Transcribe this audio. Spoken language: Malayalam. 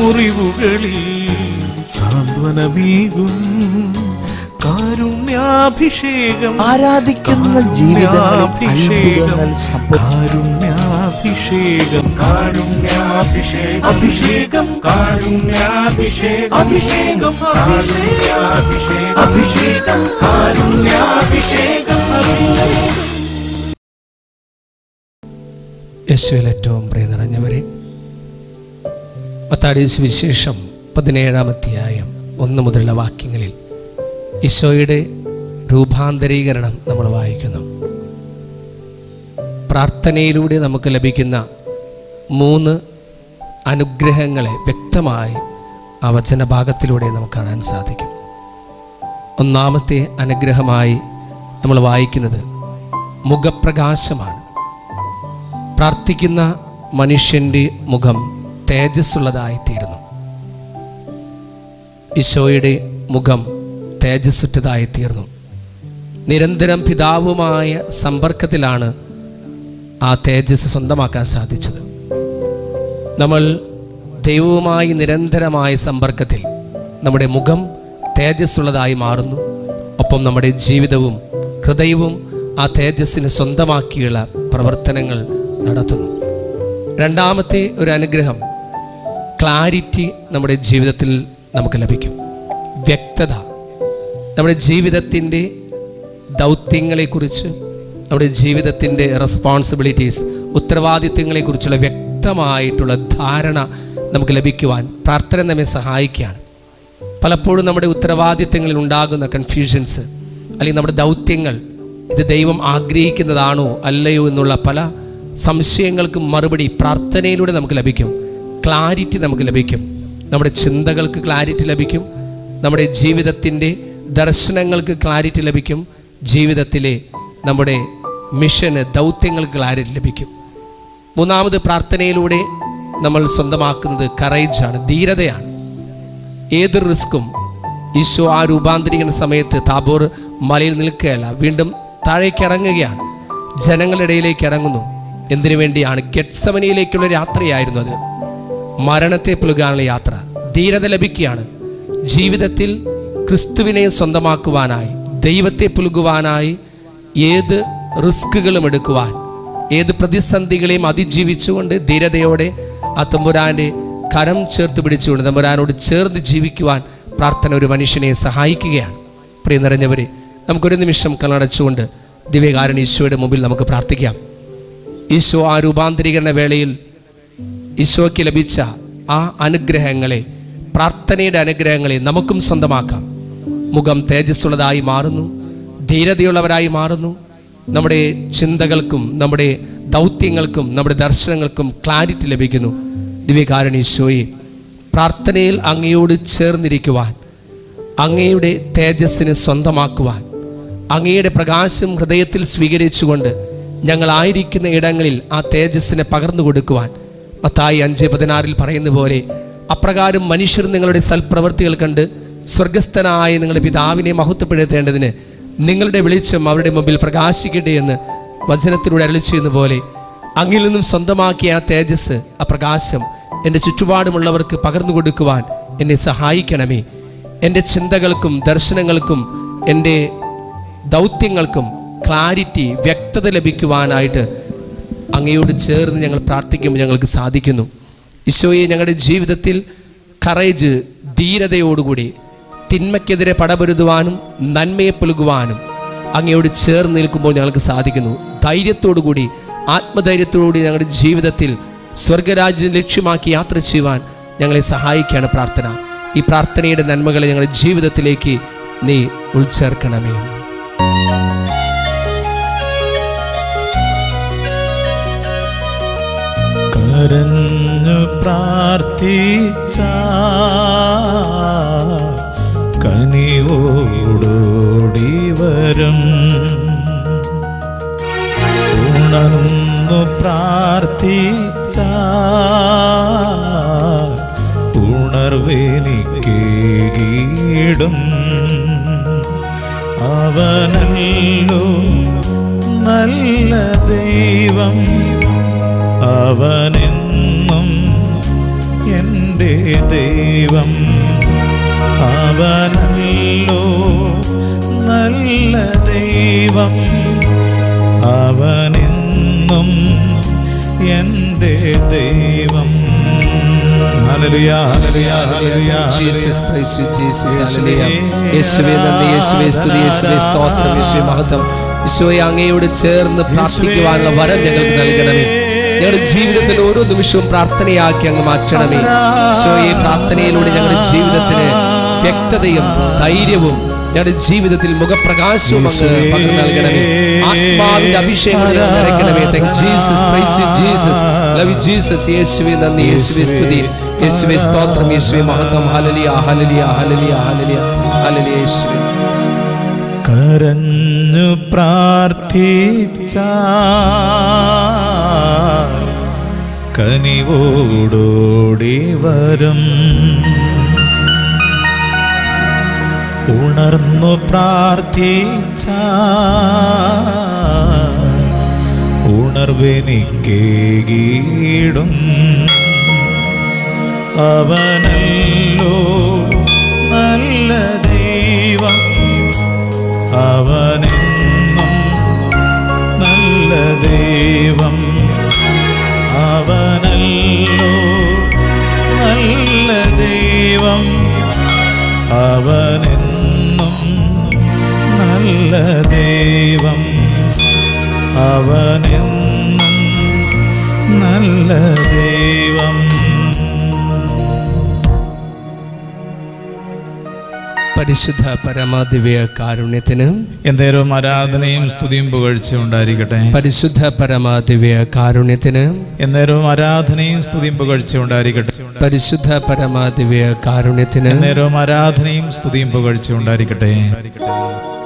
മുറിവുകളിൽ സാന്ത്വനമേകും കാരുണ്യാഭിഷേകം ആരാധിക്കുന്ന ജീവിതങ്ങളിൽ അത്ഭുതങ്ങൾ സംഭവിക്കും കാരുണ്യാഭിഷേകം കാരുണ്യാഭിഷേകം അഭിഷേകം കാരുണ്യാഭിഷേകം അഭിഷേകം കാരുണ്യാഭിഷേകം അഭിഷേകം കാരുണ്യാഭിഷേകം അഭിഷേകം യേശുവിൽ ഏറ്റവും പ്രിയ നിറഞ്ഞവരെ മത്താടി സുവിശേഷം പതിനേഴാം അധ്യായം ഒന്ന് മുതലുള്ള വാക്യങ്ങളിൽ ഈശോയുടെ രൂപാന്തരീകരണം നമ്മൾ വായിക്കുന്നു പ്രാർത്ഥനയിലൂടെ നമുക്ക് ലഭിക്കുന്ന മൂന്ന് അനുഗ്രഹങ്ങളെ വ്യക്തമായി ആ വചനഭാഗത്തിലൂടെ നമുക്ക് കാണാൻ സാധിക്കും ഒന്നാമത്തെ അനുഗ്രഹമായി നമ്മൾ വായിക്കുന്നത് മുഖപ്രകാശമാണ് പ്രാർത്ഥിക്കുന്ന മനുഷ്യൻ്റെ മുഖം തേജസ്സുള്ളതായിത്തീരുന്നു ഈശോയുടെ മുഖം തേജസ്സുറ്റതായിത്തീർന്നു നിരന്തരം പിതാവുമായ സമ്പർക്കത്തിലാണ് ആ തേജസ് സ്വന്തമാക്കാൻ സാധിച്ചത് നമ്മൾ ദൈവവുമായി നിരന്തരമായ സമ്പർക്കത്തിൽ നമ്മുടെ മുഖം തേജസ്സുള്ളതായി മാറുന്നു ഒപ്പം നമ്മുടെ ജീവിതവും ഹൃദയവും ആ തേജസ്സിന് സ്വന്തമാക്കിയുള്ള പ്രവർത്തനങ്ങൾ നടത്തുന്നു രണ്ടാമത്തെ ഒരു അനുഗ്രഹം ക്ലാരിറ്റി നമ്മുടെ ജീവിതത്തിൽ നമുക്ക് ലഭിക്കും വ്യക്തത നമ്മുടെ ജീവിതത്തിൻ്റെ ദൗത്യങ്ങളെക്കുറിച്ച് നമ്മുടെ ജീവിതത്തിൻ്റെ റെസ്പോൺസിബിലിറ്റീസ് ഉത്തരവാദിത്വങ്ങളെക്കുറിച്ചുള്ള വ്യക്തമായിട്ടുള്ള ധാരണ നമുക്ക് ലഭിക്കുവാൻ പ്രാർത്ഥന നമ്മെ സഹായിക്കുകയാണ് പലപ്പോഴും നമ്മുടെ ഉത്തരവാദിത്തങ്ങളിൽ ഉണ്ടാകുന്ന കൺഫ്യൂഷൻസ് അല്ലെങ്കിൽ നമ്മുടെ ദൗത്യങ്ങൾ ഇത് ദൈവം ആഗ്രഹിക്കുന്നതാണോ അല്ലയോ എന്നുള്ള പല സംശയങ്ങൾക്കും മറുപടി പ്രാർത്ഥനയിലൂടെ നമുക്ക് ലഭിക്കും ക്ലാരിറ്റി നമുക്ക് ലഭിക്കും നമ്മുടെ ചിന്തകൾക്ക് ക്ലാരിറ്റി ലഭിക്കും നമ്മുടെ ജീവിതത്തിൻ്റെ ദർശനങ്ങൾക്ക് ക്ലാരിറ്റി ലഭിക്കും ജീവിതത്തിലെ നമ്മുടെ മിഷന് ദൗത്യങ്ങൾക്ക് ക്ലാരിറ്റി ലഭിക്കും മൂന്നാമത് പ്രാർത്ഥനയിലൂടെ നമ്മൾ സ്വന്തമാക്കുന്നത് കറേജാണ് ധീരതയാണ് ഏത് റിസ്ക്കും ഈശോ ആ രൂപാന്തരീകരണ സമയത്ത് താബോർ മലയിൽ നിൽക്കുകയല്ല വീണ്ടും താഴേക്ക് ഇറങ്ങുകയാണ് ജനങ്ങളുടെ ഇടയിലേക്ക് ഇറങ്ങുന്നു എന്തിനു വേണ്ടിയാണ് ഗെറ്റ്സമനിയിലേക്കുള്ള ഒരു യാത്രയായിരുന്നു അത് മരണത്തെ പുലുകാനുള്ള യാത്ര ധീരത ലഭിക്കുകയാണ് ജീവിതത്തിൽ ക്രിസ്തുവിനെ സ്വന്തമാക്കുവാനായി ദൈവത്തെ പുലുകുവാനായി ഏത് റിസ്കുകളും എടുക്കുവാൻ ഏത് പ്രതിസന്ധികളെയും അതിജീവിച്ചുകൊണ്ട് ധീരതയോടെ ആ തമ്പുരാൻ്റെ കരം ചേർത്ത് പിടിച്ചുകൊണ്ട് തമ്പുരാനോട് ചേർന്ന് ജീവിക്കുവാൻ പ്രാർത്ഥന ഒരു മനുഷ്യനെ സഹായിക്കുകയാണ് പ്രിയ നിറഞ്ഞവരെ നമുക്കൊരു നിമിഷം കണ്ണടച്ചുകൊണ്ട് ദിവ്യകാരൻ ഈശോയുടെ മുമ്പിൽ നമുക്ക് പ്രാർത്ഥിക്കാം ഈശോ ആ രൂപാന്തരീകരണ വേളയിൽ ഈശോയ്ക്ക് ലഭിച്ച ആ അനുഗ്രഹങ്ങളെ പ്രാർത്ഥനയുടെ അനുഗ്രഹങ്ങളെ നമുക്കും സ്വന്തമാക്കാം മുഖം തേജസ്സുള്ളതായി മാറുന്നു ധീരതയുള്ളവരായി മാറുന്നു നമ്മുടെ ചിന്തകൾക്കും നമ്മുടെ ദൗത്യങ്ങൾക്കും നമ്മുടെ ദർശനങ്ങൾക്കും ക്ലാരിറ്റി ലഭിക്കുന്നു ദിവ്യകാരൻ ഈശോയെ പ്രാർത്ഥനയിൽ അങ്ങയോട് ചേർന്നിരിക്കുവാൻ അങ്ങയുടെ തേജസ്സിന് സ്വന്തമാക്കുവാൻ അങ്ങയുടെ പ്രകാശം ഹൃദയത്തിൽ സ്വീകരിച്ചുകൊണ്ട് ഞങ്ങളായിരിക്കുന്ന ഇടങ്ങളിൽ ആ തേജസ്സിനെ പകർന്നു കൊടുക്കുവാൻ മത്തായി അഞ്ച് പതിനാറിൽ പറയുന്ന പോലെ അപ്രകാരം മനുഷ്യർ നിങ്ങളുടെ സൽപ്രവൃത്തികൾ കണ്ട് സ്വർഗസ്ഥനായ നിങ്ങളുടെ പിതാവിനെ മഹത്വപ്പെടുത്തേണ്ടതിന് നിങ്ങളുടെ വെളിച്ചം അവരുടെ മുമ്പിൽ പ്രകാശിക്കട്ടെ എന്ന് വചനത്തിലൂടെ അരളി ചെയ്യുന്ന പോലെ അങ്ങിൽ നിന്നും സ്വന്തമാക്കിയ ആ തേജസ് ആ പ്രകാശം എൻ്റെ ചുറ്റുപാടുമുള്ളവർക്ക് പകർന്നു കൊടുക്കുവാൻ എന്നെ സഹായിക്കണമേ എൻ്റെ ചിന്തകൾക്കും ദർശനങ്ങൾക്കും എൻ്റെ ദൗത്യങ്ങൾക്കും ക്ലാരിറ്റി വ്യക്തത ലഭിക്കുവാനായിട്ട് അങ്ങയോട് ചേർന്ന് ഞങ്ങൾ പ്രാർത്ഥിക്കുമ്പോൾ ഞങ്ങൾക്ക് സാധിക്കുന്നു ഈശോയെ ഞങ്ങളുടെ ജീവിതത്തിൽ കറേജ് ധീരതയോടുകൂടി തിന്മയ്ക്കെതിരെ പടപൊരുതുവാനും നന്മയെ പുലുകുവാനും അങ്ങയോട് ചേർന്ന് നിൽക്കുമ്പോൾ ഞങ്ങൾക്ക് സാധിക്കുന്നു ധൈര്യത്തോടുകൂടി ആത്മധൈര്യത്തോടുകൂടി ഞങ്ങളുടെ ജീവിതത്തിൽ സ്വർഗരാജ്യം ലക്ഷ്യമാക്കി യാത്ര ചെയ്യുവാൻ ഞങ്ങളെ സഹായിക്കുകയാണ് പ്രാർത്ഥന ഈ പ്രാർത്ഥനയുടെ നന്മകളെ ഞങ്ങളുടെ ജീവിതത്തിലേക്ക് നീ ഉൾച്ചേർക്കണമേ കരഞ്ഞു പ്രാർത്ഥിച്ച കനിവോടോടി വരും ഉണർന്നു പ്രാർത്ഥിച്ച ഉണർവെനിക്കേകിടും അവനല്ലോ നല്ല ദൈവം അവനെന്നും എൻ്റെ എൻ്റെ ദൈവം അവനല്ലോ നല്ല ദൈവം അവനെന്നും എൻ്റെ ദൈവം hallelujah hallelujah hallelujah Jesus praise you Jesus hallelujah യേശുവേ നന്ദി യേശുവേ സ്തുതി യേശുവേ സ്തോത്രം യേശുവേ മഹത്വം യേശുവേ അങ്ങയോട് ചേർന്ന് പ്രാർത്ഥിക്കുവാനുള്ള വരം ഞങ്ങൾക്ക് നൽകണമേ ഞങ്ങളുടെ ജീവിതത്തിൽ ഓരോ നിമിഷവും പ്രാർത്ഥനയാക്കി അങ്ങ് മാറ്റണമേ ഈശോയെ പ്രാർത്ഥനയിലൂടെ ഞങ്ങളുടെ ജീവിതത്തിന് വ്യക്തതയും ധൈര്യവും ഞങ്ങളുടെ ജീവിതത്തിൽ മുഖപ്രകാശവും അങ്ങ് പകർന്നു നൽകണമേ ആത്മാവിന്റെ അഭിഷേകം കൊണ്ട് ഞങ്ങൾ നിറയ്ക്കണമേ thank Jesus praise you Jesus love Jesus യേശുവേ നന്ദി യേശുവേ സ്തുതി യേശുവേ സ്തോത്രം യേശുവേ മഹത്വം ഹലലിയ ഹലലിയ ഹലലിയ ഹലലിയ ഹലലിയ യേശുവേ കരഞ്ഞു പ്രാർത്ഥിച്ച കനിവോടോടി വരും ഉണർന്നു പ്രാർത്ഥിച്ച ഉണർവെനിക്കേകീടും അവനല്ലോ നല്ല ദൈവം അവനെന്നും നല്ല ദൈവം അവനല്ലോ നല്ല ദൈവം അവനെന്നും നല്ല ദൈവം അവനെന്നും നല്ല ദൈവം പരിശുദ്ധ പരമാദിവ്യ കാരുണ്യത്തിന് എന്തേലും ആരാധനയും സ്തുതിയും പുകഴ്ച ഉണ്ടായിരിക്കട്ടെ പരിശുദ്ധ പരമാദിവ്യ കാരുണ്യത്തിന് എന്നേരവും ആരാധനയും സ്തുതിയും പുകഴ്ച ഉണ്ടായിരിക്കട്ടെ പരിശുദ്ധ പരമാദിവ്യ കാരുണ്യത്തിന് എന്നേരവും ആരാധനയും സ്തുതിയും പുകഴ്ച ഉണ്ടായിരിക്കട്ടെ